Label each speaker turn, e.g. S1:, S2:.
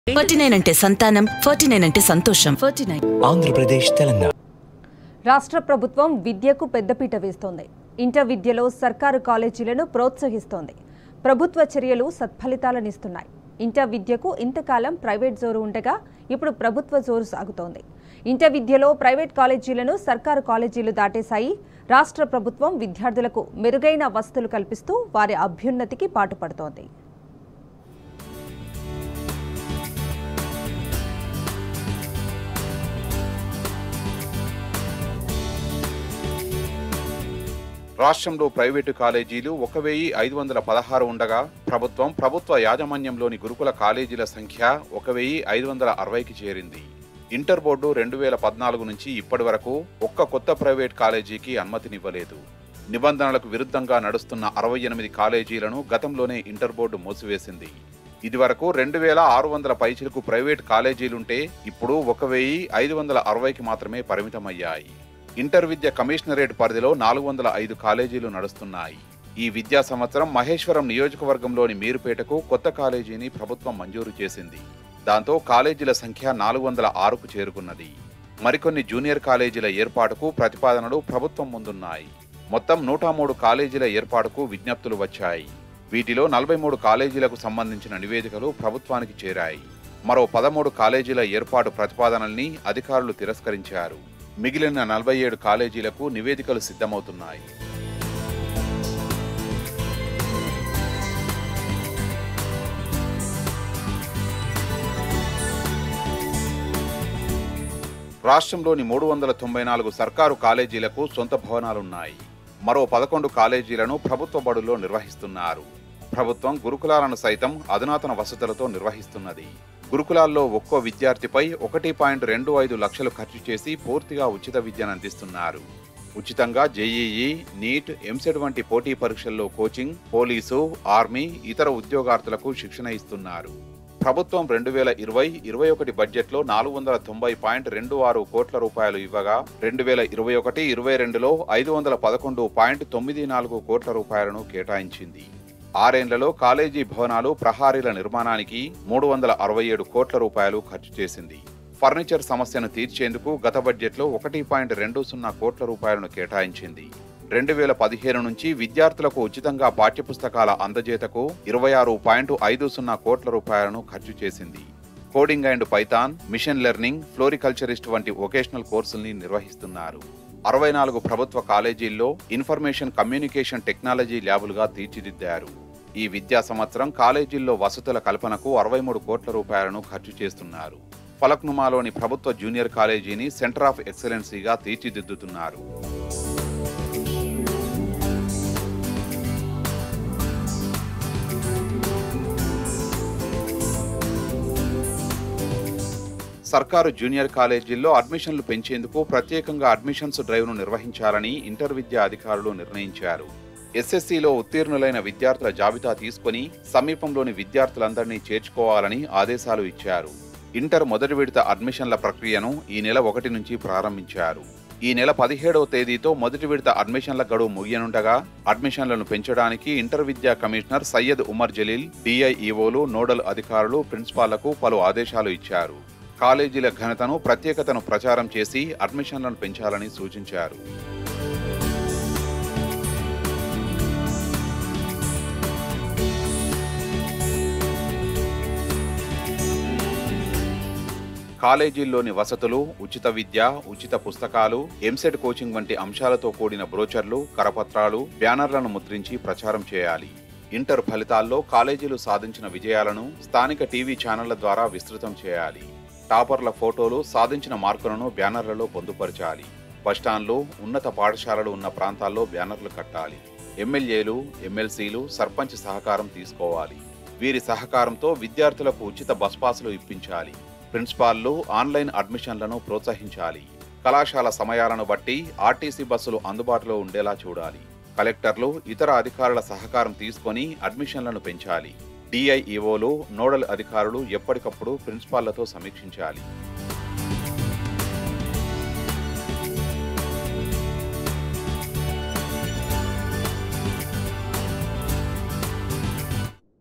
S1: forty nine అంటే సంతానం forty nine అంటే సంతోషం ఫార్టీ నైన్
S2: ఆంధ్రప్రదేశ్ తెలంగాణ
S3: రాష్ట్ర ప్రభుత్వం విద్యకు పెద్దపీట వేస్తోంది ఇంటర్ విద్యలో సర్కారు కాలేజీలను ప్రోత్సహిస్తోంది ప్రభుత్వ చర్యలు సత్ఫలితాలనిస్తున్నాయి ఇంటర్ విద్యకు ఇంతకాలం ప్రైవేట్ జోరు ఉండగా ఇప్పుడు ప్రభుత్వ జోరు సాగుతోంది ఇంటర్ విద్యలో ప్రైవేట్ కాలేజీలను సర్కారు కాలేజీలు దాటేశాయి రాష్ట్ర ప్రభుత్వం విద్యార్థులకు మెరుగైన వసతులు కల్పిస్తూ వారి అభ్యున్నతికి పాటుపడుతోంది
S4: రాష్ట్రంలో ప్రైవేటు కాలేజీలు ఒక వెయ్యి ఐదు వందల పదహారు ఉండగా ప్రభుత్వం ప్రభుత్వ యాజమాన్యంలోని గురుకుల కాలేజీల సంఖ్య ఒక వెయ్యి ఐదు వందల అరవైకి చేరింది ఇంటర్ బోర్డు రెండు వేల పద్నాలుగు నుంచి ఇప్పటి వరకు ఒక్క కొత్త ప్రైవేట్ కాలేజీకి అనుమతినివ్వలేదు నిబంధనలకు విరుద్ధంగా నడుస్తున్న అరవై ఎనిమిది కాలేజీలను గతంలోనే ఇంటర్ బోర్డు మూసివేసింది ఇదివరకు రెండు వేల ఆరు వందల పైచిలకు ప్రైవేట్ కాలేజీలుంటే ఇప్పుడు ఒక వెయ్యి ఐదు వందల అరవైకి మాత్రమే పరిమితమయ్యాయి ఇంటర్ విద్య కమిషనరేట్ పరిధిలో నాలుగు వందల ఐదు కాలేజీలు నడుస్తున్నాయి ఈ విద్యా సంవత్సరం మహేశ్వరం నియోజకవర్గంలోని మీరుపేటకు కొత్త కాలేజీని ప్రభుత్వం మంజూరు చేసింది దాంతో కాలేజీల సంఖ్య నాలుగు వందల ఆరుకు చేరుకున్నది మరికొన్ని జూనియర్ కాలేజీల ఏర్పాటుకు ప్రతిపాదనలు ప్రభుత్వం ముందున్నాయి మొత్తం నూట మూడు కాలేజీల ఏర్పాటుకు విజ్ఞప్తులు వచ్చాయి వీటిలో నలభై మూడు కాలేజీలకు సంబంధించిన నివేదికలు ప్రభుత్వానికి చేరాయి మరో పదమూడు కాలేజీల ఏర్పాటు ప్రతిపాదనల్ని అధికారులు తిరస్కరించారు మిగిలిన నలభై ఏడు కాలేజీలకు నివేదికలు సిద్ధమవుతున్నాయి రాష్ట్రంలోని మూడు వందల తొంభై నాలుగు సర్కారు కాలేజీలకు సొంత భవనాలున్నాయి మరో పదకొండు కాలేజీలను ప్రభుత్వ బడుల్లో నిర్వహిస్తున్నారు ప్రభుత్వం గురుకులాలను సైతం అధునాతన వసతులతో నిర్వహిస్తున్నది గురుకులాల్లో ఒక్కో విద్యార్థిపై ఒకటి పాయింట్ రెండు ఐదు లక్షలు ఖర్చు చేసి పూర్తిగా ఉచిత విద్యను అందిస్తున్నారు ఉచితంగా జేఈఈ నీట్ ఎంసెట్ వంటి పోటీ పరీక్షల్లో కోచింగ్ పోలీసు ఆర్మీ ఇతర ఉద్యోగార్థులకు శిక్షణ ఇస్తున్నారు ప్రభుత్వం రెండు వేల ఇరవై ఇరవై ఒకటి బడ్జెట్లో నాలుగు వందల తొంభై పాయింట్ రెండు ఆరు కోట్ల రూపాయలు ఇవ్వగా రెండు వేల ఇరవై ఒకటి ఇరవై రెండులో ఐదు వందల పదకొండు పాయింట్ తొమ్మిది నాలుగు కోట్ల రూపాయలను కేటాయించింది ఆరేండ్లలో కాలేజీ భవనాలు ప్రహారీల నిర్మాణానికి మూడు వందల అరవై ఏడు కోట్ల రూపాయలు ఖర్చు చేసింది ఫర్నిచర్ సమస్యను తీర్చేందుకు గత బడ్జెట్లో ఒకటి పాయింట్ రెండు సున్నా కోట్ల రూపాయలను కేటాయించింది రెండు వేల పదిహేను నుంచి విద్యార్థులకు ఉచితంగా పాఠ్యపుస్తకాల అందజేతకు ఇరవై ఆరు పాయింట్ ఐదు సున్నా కోట్ల రూపాయలను ఖర్చు చేసింది coding and Python machine learning floriculturist వంటి వొకేషనల్ కోర్సుల్ని నిర్వహిస్తున్నారు అరవై నాలుగు ప్రభుత్వ కాలేజీల్లో ఇన్ఫర్మేషన్ కమ్యూనికేషన్ టెక్నాలజీ ల్యాబులుగా తీర్చిదిద్దారు ఈ విద్యా సంవత్సరం కాలేజీల్లో వసతుల కల్పనకు అరవై మూడు కోట్ల రూపాయలను ఖర్చు చేస్తున్నారు ఫలక్నుమాలోని ప్రభుత్వ జూనియర్ కాలేజీని సెంటర్ ఆఫ్ ఎక్సలెన్సీగా తీర్చిదిద్దుతున్నారు సర్కారు జూనియర్ కాలేజీల్లో అడ్మిషన్లు పెంచేందుకు ప్రత్యేకంగా అడ్మిషన్స్ డ్రైవ్ను నిర్వహించాలని ఇంటర్ విద్యా అధికారులు నిర్ణయించారు ఎస్ఎస్సిలో ఉత్తీర్ణులైన విద్యార్థుల జాబితా తీసుకుని సమీపంలోని విద్యార్థులందరినీ చేర్చుకోవాలని ఆదేశాలు ఇచ్చారు ఇంటర్ మొదటి విడత అడ్మిషన్ల ప్రక్రియను ఈ నెల ఒకటి నుంచి ప్రారంభించారు ఈ నెల పదిహేడవ తేదీతో మొదటి విడత అడ్మిషన్ల గడువు ముగియనుండగా అడ్మిషన్లను పెంచడానికి ఇంటర్ విద్యా కమిషనర్ సయ్యద్ ఉమర్ జలీల్ డిఐఈఓలు నోడల్ అధికారులు ప్రిన్సిపాళ్లకు పలు ఆదేశాలు ఇచ్చారు కాలేజీల ఘనతను ప్రత్యేకతను ప్రచారం చేసి అడ్మిషన్లను పెంచాలని సూచించారు కాలేజీల్లోని వసతులు ఉచిత విద్య ఉచిత పుస్తకాలు ఎంసెట్ కోచింగ్ వంటి అంశాలతో కూడిన బ్రోచర్లు కరపత్రాలు బ్యానర్లను ముద్రించి ప్రచారం చేయాలి ఇంటర్ ఫలితాల్లో కాలేజీలు సాధించిన విజయాలను స్థానిక టీవీ ఛానళ్ల ద్వారా విస్తృతం చేయాలి టాపర్ల ఫోటోలు సాధించిన మార్కులను బ్యానర్లలో పొందుపరచాలి బస్టాండ్లు ఉన్నత పాఠశాలలు ఉన్న ప్రాంతాల్లో బ్యానర్లు కట్టాలి ఎమ్మెల్యేలు ఎమ్మెల్సీలు సర్పంచ్ సహకారం తీసుకోవాలి వీరి సహకారంతో విద్యార్థులకు ఉచిత బస్ పాసులు ఇప్పించాలి ప్రిన్సిపాల్లు ఆన్లైన్ అడ్మిషన్లను ప్రోత్సహించాలి కళాశాల సమయాలను బట్టి ఆర్టీసీ బస్సులు అందుబాటులో ఉండేలా చూడాలి కలెక్టర్లు ఇతర అధికారుల సహకారం తీసుకొని అడ్మిషన్లను పెంచాలి డిఐఈఓలు నోడల్ అధికారులు ఎప్పటికప్పుడు ప్రిన్సిపాళ్లతో సమీక్షించాలి